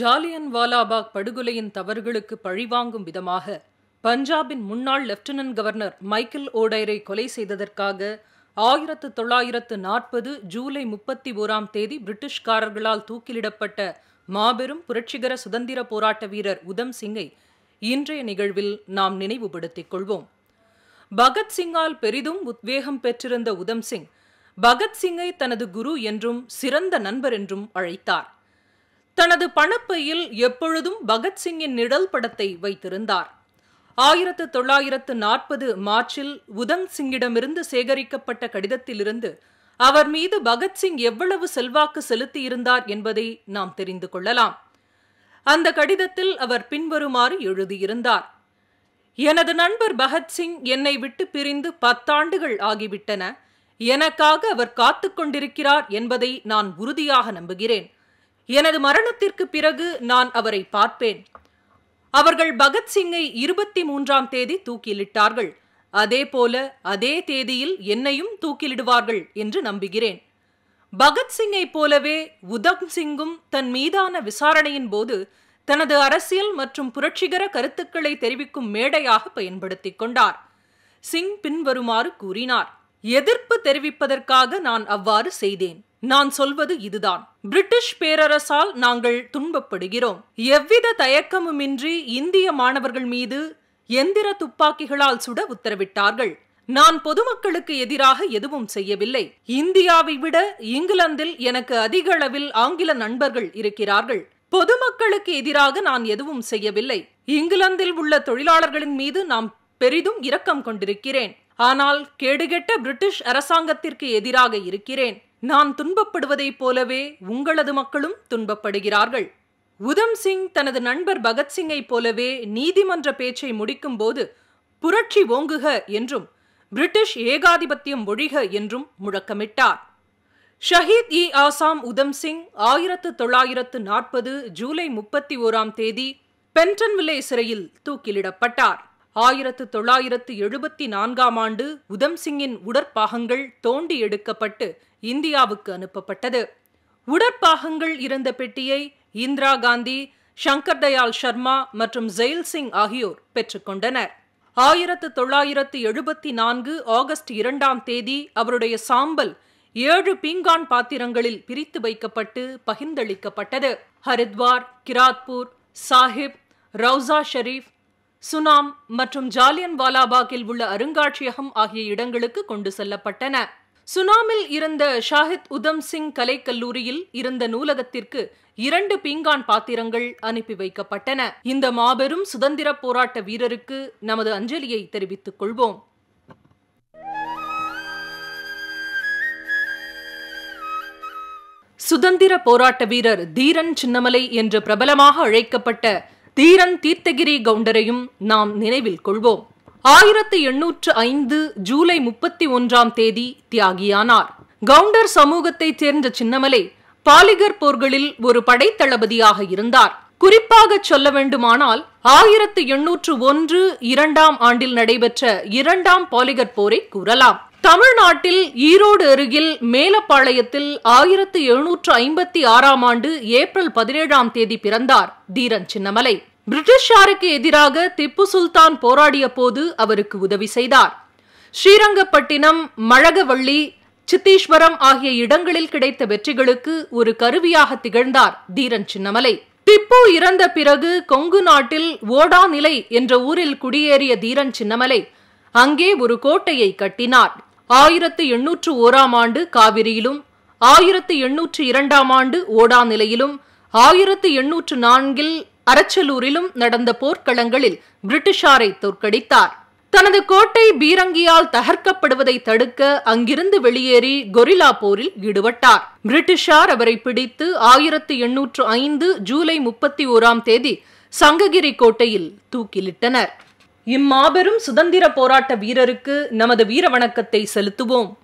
ஜாலியன் வாலாபாக் படுகொலையின் தவறுகளுக்கு பழிவாங்கும் விதமாக பஞ்சாபின் முன்னாள் லெப்டினன்ட் கவர்னர் மைக்கேல் ஓடைரை கொலை செய்ததற்காக ஆயிரத்து தொள்ளாயிரத்து நாற்பது ஜூலை முப்பத்தி ஓராம் தேதி பிரிட்டிஷ்காரர்களால் தூக்கிலிடப்பட்ட மாபெரும் புரட்சிகர சுதந்திர போராட்ட வீரர் உதம் சிங்கை இன்றைய நிகழ்வில் நாம் நினைவுபடுத்திக் கொள்வோம் பகத்சிங்கால் பெரிதும் உத்வேகம் பெற்றிருந்த உதம் சிங் பகத்சிங்கை தனது குரு என்றும் சிறந்த நண்பர் என்றும் அழைத்தார் தனது பணப்பையில் எப்பொழுதும் பகத்சிங்கின் நிழல் படத்தை வைத்திருந்தார் ஆயிரத்து தொள்ளாயிரத்து நாற்பது மார்ச்சில் உதங் சிங்கிடமிருந்து சேகரிக்கப்பட்ட கடிதத்திலிருந்து அவர் மீது பகத்சிங் எவ்வளவு செல்வாக்கு செலுத்தியிருந்தார் என்பதை நாம் தெரிந்து கொள்ளலாம் அந்த கடிதத்தில் அவர் பின்வருமாறு எழுதியிருந்தார் எனது நண்பர் பகத்சிங் என்னை விட்டு பிரிந்து பத்தாண்டுகள் ஆகிவிட்டன எனக்காக அவர் காத்து கொண்டிருக்கிறார் என்பதை நான் உறுதியாக நம்புகிறேன் எனது மரணத்திற்கு பிறகு நான் அவரை பார்ப்பேன் அவர்கள் பகத்சிங்கை இருபத்தி மூன்றாம் தேதி தூக்கிலிட்டார்கள் அதே போல அதே தேதியில் என்னையும் தூக்கிலிடுவார்கள் என்று நம்புகிறேன் பகத்சிங்கை போலவே உதம் சிங்கும் தன் மீதான விசாரணையின் போது தனது அரசியல் மற்றும் புரட்சிகர கருத்துக்களை தெரிவிக்கும் மேடையாக பயன்படுத்திக் கொண்டார் சிங் பின்வருமாறு கூறினார் எதிர்ப்பு தெரிவிப்பதற்காக நான் அவ்வாறு செய்தேன் நான் சொல்வது இதுதான் பிரிட்டிஷ் பேரரசால் நாங்கள் துன்பப்படுகிறோம் எவ்வித தயக்கமுமின்றி இந்திய மாணவர்கள் மீது எந்திர துப்பாக்கிகளால் சுட உத்தரவிட்டார்கள் நான் பொதுமக்களுக்கு எதிராக எதுவும் செய்யவில்லை இந்தியாவை விட இங்கிலாந்தில் எனக்கு அதிக அளவில் ஆங்கில நண்பர்கள் இருக்கிறார்கள் பொதுமக்களுக்கு எதிராக நான் எதுவும் செய்யவில்லை இங்கிலாந்தில் உள்ள தொழிலாளர்களின் மீது நாம் பெரிதும் இரக்கம் கொண்டிருக்கிறேன் ஆனால் கேடுகெட்ட பிரிட்டிஷ் அரசாங்கத்திற்கு எதிராக இருக்கிறேன் நான் துன்பப்படுவதைப் போலவே உங்களது மக்களும் துன்பப்படுகிறார்கள் உதம் சிங் தனது நண்பர் பகத்சிங்கை போலவே நீதிமன்ற பேச்சை முடிக்கும் போது புரட்சி ஓங்குக என்றும் பிரிட்டிஷ் ஏகாதிபத்தியம் ஒழிக என்றும் முழக்கமிட்டார் ஷஹீத் இ ஆசாம் உதம் சிங் ஆயிரத்து தொள்ளாயிரத்து நாற்பது ஜூலை முப்பத்தி ஓராம் தேதி பென்டன்வில்லே சிறையில் தூக்கிலிடப்பட்டார் ஆயிரத்து தொள்ளாயிரத்து எழுபத்தி நான்காம் ஆண்டு உதம் சிங்கின் உடற்பாகங்கள் தோண்டி எடுக்கப்பட்டு இந்தியாவுக்கு அனுப்பப்பட்டது உடற்பாகங்கள் இருந்த பெட்டியை இந்திரா காந்தி சங்கர் தயாள் சர்மா மற்றும் ஜெயில் சிங் ஆகியோர் பெற்றுக்கொண்டனர் ஆயிரத்து தொள்ளாயிரத்து எழுபத்தி நான்கு ஆகஸ்ட் இரண்டாம் தேதி அவருடைய சாம்பல் ஏழு பீங்கான் பாத்திரங்களில் பிரித்து வைக்கப்பட்டு பகிர்ந்தளிக்கப்பட்டது ஹரித்வார் கிராத்பூர் சாஹிப் ரவுசா ஷெரீப் சுனாம் மற்றும் ஜாலியன் வாலாபாகில் உள்ள அருங்காட்சியகம் ஆகிய இடங்களுக்கு கொண்டு செல்லப்பட்டன சுனாமில் இருந்த ஷாஹித் உதம் சிங் கலைக்கல்லூரியில் இருந்த நூலகத்திற்கு இரண்டு பீங்கான் பாத்திரங்கள் அனுப்பி வைக்கப்பட்டன இந்த மாபெரும் சுதந்திர போராட்ட வீரருக்கு நமது அஞ்சலியை தெரிவித்துக் கொள்வோம் சுதந்திர போராட்ட வீரர் தீரன் சின்னமலை என்று பிரபலமாக அழைக்கப்பட்ட தீரன் தீர்த்தகிரி கவுண்டரையும் நாம் நினைவில் கொள்வோம் ஆயிரத்தி எண்ணூற்று ஐந்து ஜூலை முப்பத்தி ஒன்றாம் தேதி தியாகியானார் கவுண்டர் சமூகத்தைச் சேர்ந்த சின்னமலை பாலிகர் போர்களில் ஒரு படைத்தளபதியாக இருந்தார் குறிப்பாக சொல்ல வேண்டுமானால் ஆயிரத்து எண்ணூற்று ஒன்று இரண்டாம் ஆண்டில் நடைபெற்ற இரண்டாம் பாலிகர் போரை கூறலாம் தமிழ்நாட்டில் ஈரோடு அருகில் மேலப்பாளையத்தில் ஆயிரத்து எழுநூற்று ஐம்பத்தி ஆறாம் ஆண்டு ஏப்ரல் பதினேழாம் தேதி பிறந்தார் தீரன் சின்னமலை பிரிட்டிஷாருக்கு எதிராக திப்பு சுல்தான் போராடிய போது அவருக்கு உதவி செய்தார் ஸ்ரீரங்கப்பட்டினம் மழகவள்ளி சித்தீஸ்வரம் ஆகிய இடங்களில் கிடைத்த வெற்றிகளுக்கு ஒரு கருவியாக திகழ்ந்தார் தீரன் சின்னமலை திப்பு இறந்த பிறகு கொங்கு நாட்டில் ஓடா நிலை என்ற ஊரில் குடியேறிய தீரன் சின்னமலை அங்கே ஒரு கோட்டையை கட்டினார் ஆயிரத்து எண்ணூற்று ஓராம் ஆண்டு காவிரியிலும் ஆயிரத்து எண்ணூற்று இரண்டாம் ஆண்டு ஓடா நிலையிலும் ஆயிரத்து எண்ணூற்று நான்கில் அரச்சலூரிலும் நடந்த போர்க்களங்களில் பிரிட்டிஷாரை தோற்கடித்தார் தனது கோட்டை பீரங்கியால் தகர்க்கப்படுவதை தடுக்க அங்கிருந்து வெளியேறி கொரில்லா போரில் ஈடுபட்டார் பிரிட்டிஷார் அவரை பிடித்து ஆயிரத்து எண்ணூற்று ஐந்து ஜூலை முப்பத்தி ஓராம் தேதி சங்ககிரி கோட்டையில் தூக்கிலிட்டனர் இம்மாபெரும் சுதந்திர போராட்ட வீரருக்கு நமது வீர வணக்கத்தை செலுத்துவோம்